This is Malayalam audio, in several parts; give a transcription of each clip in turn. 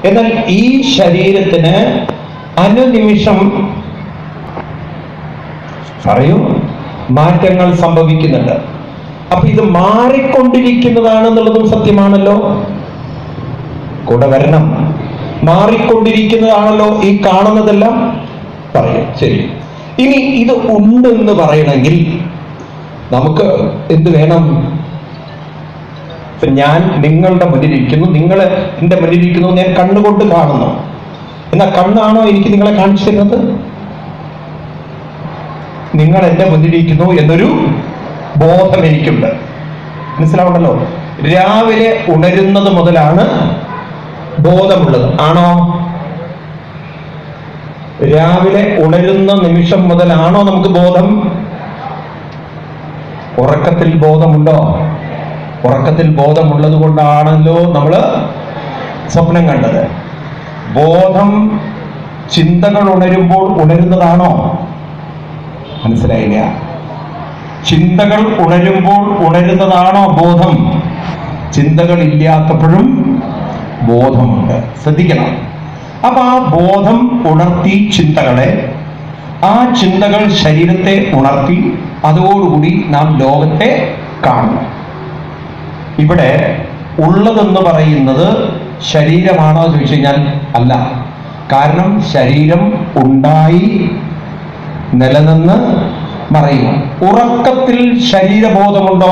എന്നാൽ ഈ ശരീരത്തിന് അനുനിമിഷം പറയൂ മാറ്റങ്ങൾ സംഭവിക്കുന്നുണ്ട് അപ്പൊ ഇത് മാറിക്കൊണ്ടിരിക്കുന്നതാണെന്നുള്ളതും സത്യമാണല്ലോ കൂടെ വരണം മാറിക്കൊണ്ടിരിക്കുന്നതാണല്ലോ ഈ കാണുന്നതെല്ലാം പറയും ശരി ഇനി ഇത് ഉണ്ടെന്ന് പറയണമെങ്കിൽ നമുക്ക് എന്ത് വേണം ഇപ്പൊ ഞാൻ നിങ്ങളുടെ മുന്നിലിരിക്കുന്നു നിങ്ങൾ എൻ്റെ മുന്നിലിരിക്കുന്നു ഞാൻ കണ്ണുകൊണ്ട് കാണുന്നു എന്നാൽ കണ്ണാണോ എനിക്ക് നിങ്ങളെ കാണിച്ചു തരുന്നത് നിങ്ങൾ എൻ്റെ മുന്നിലിരിക്കുന്നു എന്നൊരു ബോധം എനിക്കുണ്ട് മനസ്സിലാവണ്ടല്ലോ രാവിലെ ഉണരുന്നത് മുതലാണ് ബോധമുള്ളത് ആണോ രാവിലെ ഉണരുന്ന നിമിഷം മുതലാണോ നമുക്ക് ബോധം ഉറക്കത്തിൽ ബോധമുണ്ടോ ഉറക്കത്തിൽ ബോധമുള്ളത് കൊണ്ടാണല്ലോ നമ്മൾ സ്വപ്നം കണ്ടത് ബോധം ചിന്തകൾ ഉണരുമ്പോൾ ഉണരുന്നതാണോ മനസ്സിലായില്ല ചിന്തകൾ ഉണരുമ്പോൾ ഉണരുന്നതാണോ ബോധം ചിന്തകൾ ഇല്ലാത്തപ്പോഴും ബോധമുണ്ട് ശ്രദ്ധിക്കണം അപ്പൊ ആ ബോധം ഉണർത്തി ചിന്തകളെ ആ ചിന്തകൾ ശരീരത്തെ ഉണർത്തി അതോടുകൂടി നാം ലോകത്തെ കാണുന്നു ഇവിടെ ഉള്ളതെന്ന് പറയുന്നത് ശരീരമാണോ എന്ന് ചോദിച്ചു കഴിഞ്ഞാൽ അല്ല കാരണം ശരീരം ഉണ്ടായി നിലനിന്ന് മറയുന്നു ഉറക്കത്തിൽ ശരീരബോധമുണ്ടോ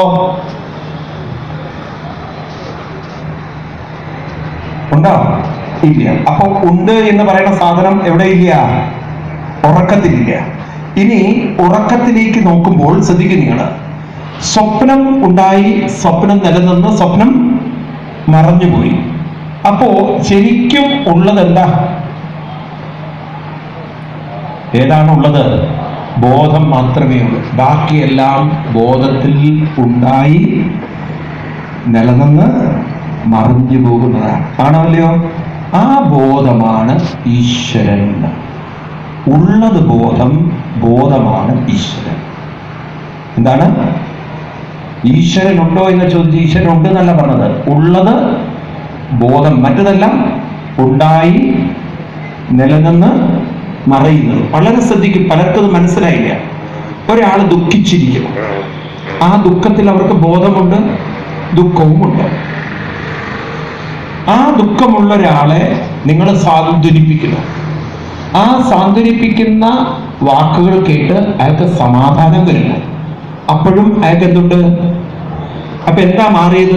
ഉണ്ടോ ഇല്ല അപ്പൊ ഉണ്ട് എന്ന് പറയുന്ന സാധനം എവിടെ ഇല്ല ഉറക്കത്തിലില്ല ഇനി ഉറക്കത്തിലേക്ക് നോക്കുമ്പോൾ ശ്രദ്ധിക്കും നിങ്ങൾ സ്വപ്നം ഉണ്ടായി സ്വപ്നം നിലനിന്ന് സ്വപ്നം മറഞ്ഞുപോയി അപ്പോ ശരിക്കും ഉള്ളത് എന്താ ഏതാണ് ഉള്ളത് ബോധം മാത്രമേ ഉള്ളൂ ബാക്കിയെല്ലാം ബോധത്തിൽ ഉണ്ടായി നിലനിന്ന് മറിഞ്ഞു പോകുന്നതാണ് ആണോ അല്ലയോ ആ ബോധമാണ് ഈശ്വരൻ ഉള്ളത് ബോധം ബോധമാണ് ഈശ്വരൻ എന്താണ് ഈശ്വരൻ ഉണ്ടോ എന്ന് ചോദിച്ചു ഈശ്വരൻ ഉണ്ട് എന്നല്ല പറഞ്ഞത് ഉള്ളത് ബോധം മറ്റതെല്ലാം ഉണ്ടായി നിലനിന്ന് മറയുന്നത് വളരെ ശ്രദ്ധിക്കും പലർക്കും അത് മനസ്സിലായില്ല ഒരാൾ ദുഃഖിച്ചിരിക്കുന്നു ആ ദുഃഖത്തിൽ അവർക്ക് ബോധമുണ്ട് ദുഃഖവുമുണ്ട് ആ ദുഃഖമുള്ള ഒരാളെ നിങ്ങൾ സാന്ത്വനിപ്പിക്കുന്നു ആ സാന്ത്വനിപ്പിക്കുന്ന വാക്കുകൾ കേട്ട് അയാൾക്ക് സമാധാനം വരുന്നു അപ്പോഴും അയാൾക്ക് എന്തുണ്ട് അപ്പൊ എന്താ മാറിയത്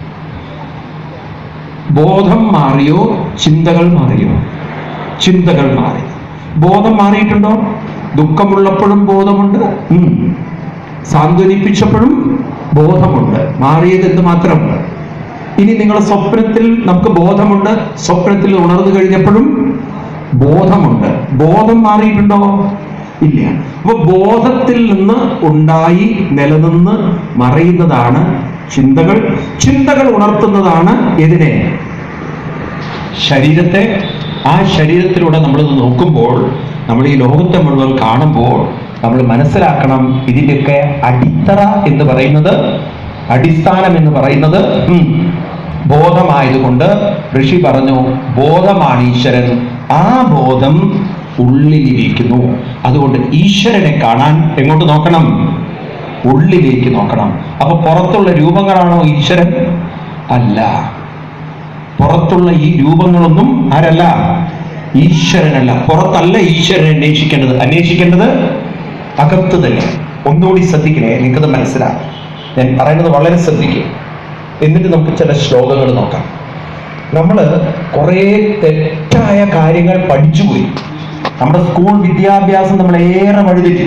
ബോധം മാറിയോ ചിന്തകൾ മാറിയോ ചിന്തകൾ മാറി ബോധം മാറിയിട്ടുണ്ടോ ദുഃഖമുള്ളപ്പോഴും ബോധമുണ്ട് ഉം. സാന്ത്വനിപ്പിച്ചപ്പോഴും ബോധമുണ്ട് മാറിയത് എന്ത് മാത്രം ഇനി നിങ്ങൾ സ്വപ്നത്തിൽ നമുക്ക് ബോധമുണ്ട് സ്വപ്നത്തിൽ ഉണർന്നു കഴിഞ്ഞപ്പോഴും ബോധമുണ്ട് ബോധം മാറിയിട്ടുണ്ടോ ഇല്ല അപ്പൊ ബോധത്തിൽ നിന്ന് ഉണ്ടായി നിലനിന്ന് മറയുന്നതാണ് ചിന്തകൾ ചിന്തകൾ ഉണർത്തുന്നതാണ് എതിനെ ശരീരത്തെ ആ ശരീരത്തിലൂടെ നമ്മൾ നോക്കുമ്പോൾ നമ്മൾ ഈ ലോകത്തെ മുഴുവൻ കാണുമ്പോൾ നമ്മൾ മനസ്സിലാക്കണം ഇതിൻ്റെയൊക്കെ അടിത്തറ എന്ന് പറയുന്നത് അടിസ്ഥാനം എന്ന് പറയുന്നത് ഉം, ബോധമായതുകൊണ്ട് ഋഷി പറഞ്ഞു ബോധമാണ് ഈശ്വരൻ ആ ബോധം ഉള്ളിലിരിക്കുന്നു അതുകൊണ്ട് ഈശ്വരനെ കാണാൻ എങ്ങോട്ട് നോക്കണം ഉള്ളിലേക്ക് നോക്കണം അപ്പൊ പുറത്തുള്ള രൂപങ്ങളാണോ ഈശ്വരൻ അല്ല പുറത്തുള്ള ഈ രൂപങ്ങളൊന്നും ആരല്ല ഈശ്വരനല്ല പുറത്തല്ല ഈശ്വരനെ അന്വേഷിക്കേണ്ടത് അന്വേഷിക്കേണ്ടത് അകത്ത് തന്നെ ഒന്നുകൂടി ശ്രദ്ധിക്കണേ നിങ്ങൾക്കത് മനസ്സിലാകും ഞാൻ പറയുന്നത് വളരെ ശ്രദ്ധിക്കും എന്നിട്ട് നമുക്ക് ചില ശ്ലോകങ്ങൾ നോക്കാം നമ്മൾ കുറേ തെറ്റായ കാര്യങ്ങൾ പഠിച്ചുപോയി നമ്മുടെ സ്കൂൾ വിദ്യാഭ്യാസം നമ്മൾ ഏറെ വഴിതെറ്റി